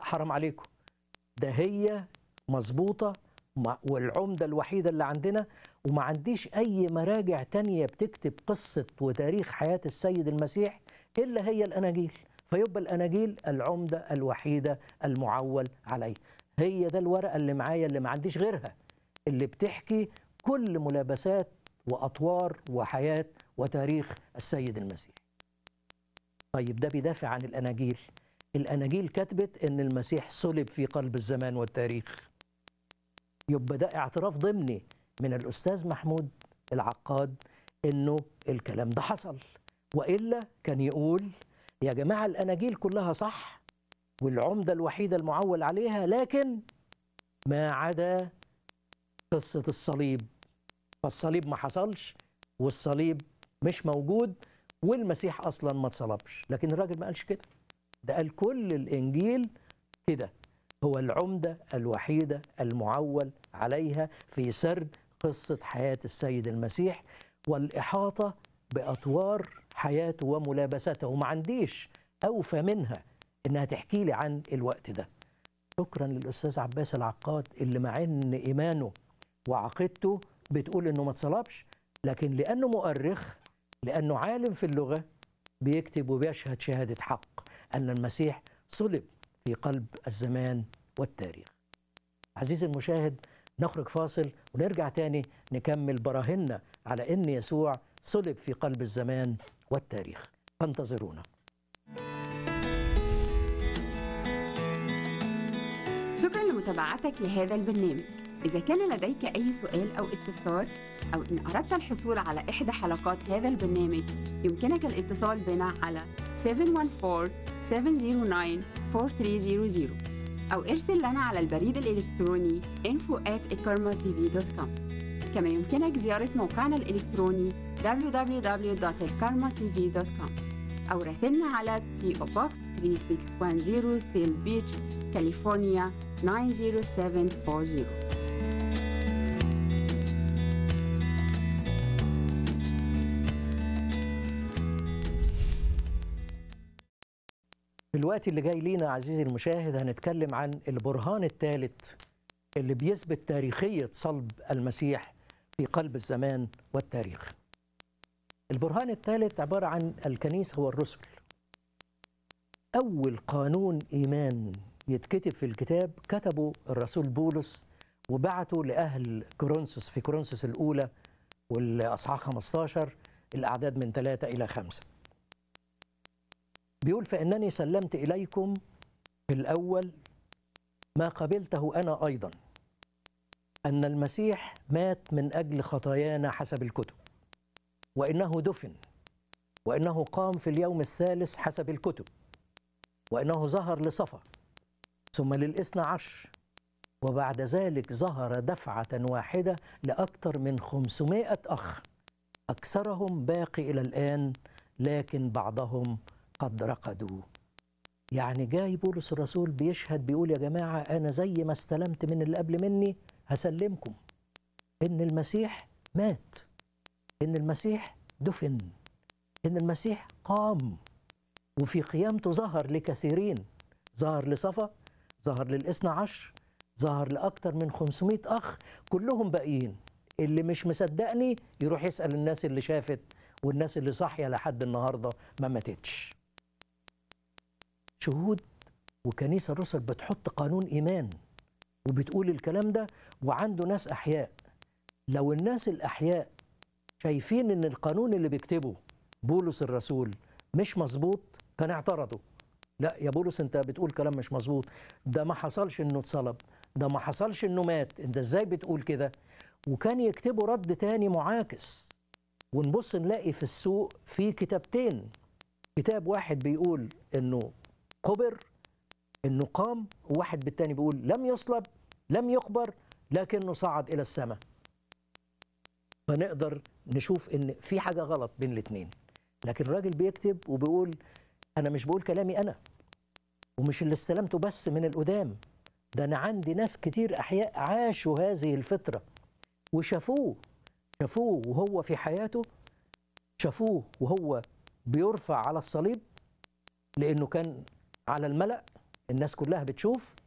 حرام عليكم ده هي مظبوطه مع- والعمده الوحيده اللي عندنا وما عنديش اي مراجع تانية بتكتب قصه وتاريخ حياه السيد المسيح الا هي الاناجيل فيبقى الاناجيل العمده الوحيده المعول عليه هي ده الورقه اللي معايا اللي ما عنديش غيرها اللي بتحكي كل ملابسات واطوار وحياه وتاريخ السيد المسيح طيب ده بيدافع عن الاناجيل الاناجيل كتبت ان المسيح صلب في قلب الزمان والتاريخ يبقى ده اعتراف ضمني من الاستاذ محمود العقاد انه الكلام ده حصل والا كان يقول يا جماعه الاناجيل كلها صح والعمده الوحيده المعول عليها لكن ما عدا قصه الصليب فالصليب ما حصلش والصليب مش موجود والمسيح اصلا ما اتصلبش لكن الراجل ما قالش كده ده قال كل الانجيل كده هو العمده الوحيده المعول عليها في سرد قصه حياه السيد المسيح والاحاطه باطوار حياته وملابسته وما عنديش اوفى منها انها تحكي لي عن الوقت ده شكرا للاستاذ عباس العقاد اللي مع ان ايمانه وعقيدته بتقول انه ما اتصلبش لكن لانه مؤرخ لانه عالم في اللغه بيكتب وبيشهد شهاده حق ان المسيح صلب في قلب الزمان والتاريخ. عزيزي المشاهد نخرج فاصل ونرجع تاني نكمل براهننا على ان يسوع صلب في قلب الزمان والتاريخ. فانتظرونا. شكرا لمتابعتك لهذا البرنامج إذا كان لديك أي سؤال أو استفسار أو إن أردت الحصول على إحدى حلقات هذا البرنامج يمكنك الاتصال بنا على 714-709-4300 أو ارسل لنا على البريد الإلكتروني info at كما يمكنك زيارة موقعنا الإلكتروني www.elkarmatv.com أو راسلنا على PO Box 3610 سيل بيتش كاليفورنيا 90740 في الوقت اللي جاي لينا عزيزي المشاهد هنتكلم عن البرهان الثالث اللي بيثبت تاريخية صلب المسيح في قلب الزمان والتاريخ البرهان الثالث عبارة عن الكنيسة والرسل أول قانون إيمان يتكتب في الكتاب كتبه الرسول بولس وبعته لأهل كورنثوس في كورنثوس الأولى والأصحاح 15 الأعداد من ثلاثة إلى خمسة بيقول فإنني سلمت إليكم في الأول ما قبلته أنا أيضا أن المسيح مات من أجل خطايانا حسب الكتب وإنه دفن وإنه قام في اليوم الثالث حسب الكتب وإنه ظهر لصفا ثم للإثنى عشر وبعد ذلك ظهر دفعة واحدة لأكثر من خمسمائة أخ أكثرهم باقي إلى الآن لكن بعضهم قد رقدوا يعني جاي بولس الرسول بيشهد بيقول يا جماعة أنا زي ما استلمت من اللي قبل مني هسلمكم إن المسيح مات إن المسيح دفن إن المسيح قام وفي قيامته ظهر لكثيرين ظهر لصفا ظهر للإثنى عشر ظهر لأكثر من 500 أخ كلهم باقيين اللي مش مصدقني يروح يسأل الناس اللي شافت والناس اللي صاحية لحد النهاردة ما ماتتش شهود وكنيسة الرسل بتحط قانون إيمان وبتقول الكلام ده وعنده ناس أحياء لو الناس الأحياء شايفين إن القانون اللي بيكتبه بولس الرسول مش مظبوط كان اعترضوا لا يا بولس انت بتقول كلام مش مظبوط ده ما حصلش انه اتصلب ده ما حصلش انه مات انت ازاي بتقول كده وكان يكتبوا رد تاني معاكس ونبص نلاقي في السوق في كتابتين كتاب واحد بيقول انه قبر انه قام وواحد بالتاني بيقول لم يصلب لم يقبر لكنه صعد الى السماء فنقدر نشوف ان في حاجه غلط بين الاثنين لكن الراجل بيكتب وبيقول انا مش بقول كلامي انا ومش اللي استلمته بس من القدام ده انا عندي ناس كتير احياء عاشوا هذه الفتره وشافوه شافوه وهو في حياته شافوه وهو بيرفع على الصليب لانه كان على الملأ الناس كلها بتشوف